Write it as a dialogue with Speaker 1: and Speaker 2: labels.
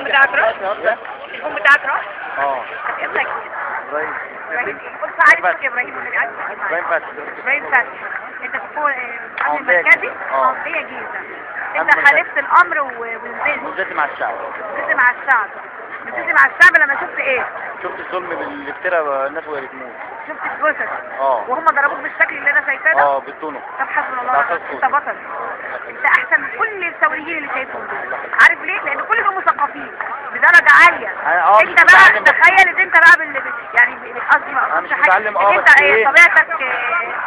Speaker 1: بتاعك راح التليفون بتاعك راح
Speaker 2: اه
Speaker 1: اسمك
Speaker 2: ابراهيم
Speaker 1: ابراهيم قلت عارف اسمك ابراهيم اللي عارف اسمك
Speaker 2: ابراهيم فتحي
Speaker 1: ابراهيم فتحي انت في القوة الامن
Speaker 2: منطقة
Speaker 1: المركزي
Speaker 2: جيزة. اه.
Speaker 1: منطقة جيزة
Speaker 2: أمن
Speaker 1: انت
Speaker 2: مركزي.
Speaker 1: خالفت الامر و- ونزلت
Speaker 2: نزلت مع الشعب
Speaker 1: نزلت مع الشعب نزلت مع الشعب لما شفت ايه
Speaker 2: شفت الظلم بالافتراء الناس وهي بتموت
Speaker 1: شفت الجثث
Speaker 2: اه
Speaker 1: وهم ضربوك بالشكل اللي انا شايفاه ده
Speaker 2: اه بالتونو
Speaker 1: طب حسبنا الله
Speaker 2: لا،
Speaker 1: ونعم
Speaker 2: خلاص.
Speaker 1: الوكيل. انت بطل انت احسن من كل الثوريين اللي شايفهم دول عارف ليه لان كلهم مثقفين بدرجه عاليه
Speaker 2: أنا- اه
Speaker 1: انت
Speaker 2: مش
Speaker 1: بقى
Speaker 2: متعلم بس.
Speaker 1: تخيل ان انت بقى بال... يعني قصدي ما
Speaker 2: أنا مش
Speaker 1: قصدش حاجه
Speaker 2: متعلم، اه،
Speaker 1: ان
Speaker 2: بس
Speaker 1: انت
Speaker 2: ايه؟
Speaker 1: طبيعتك آه،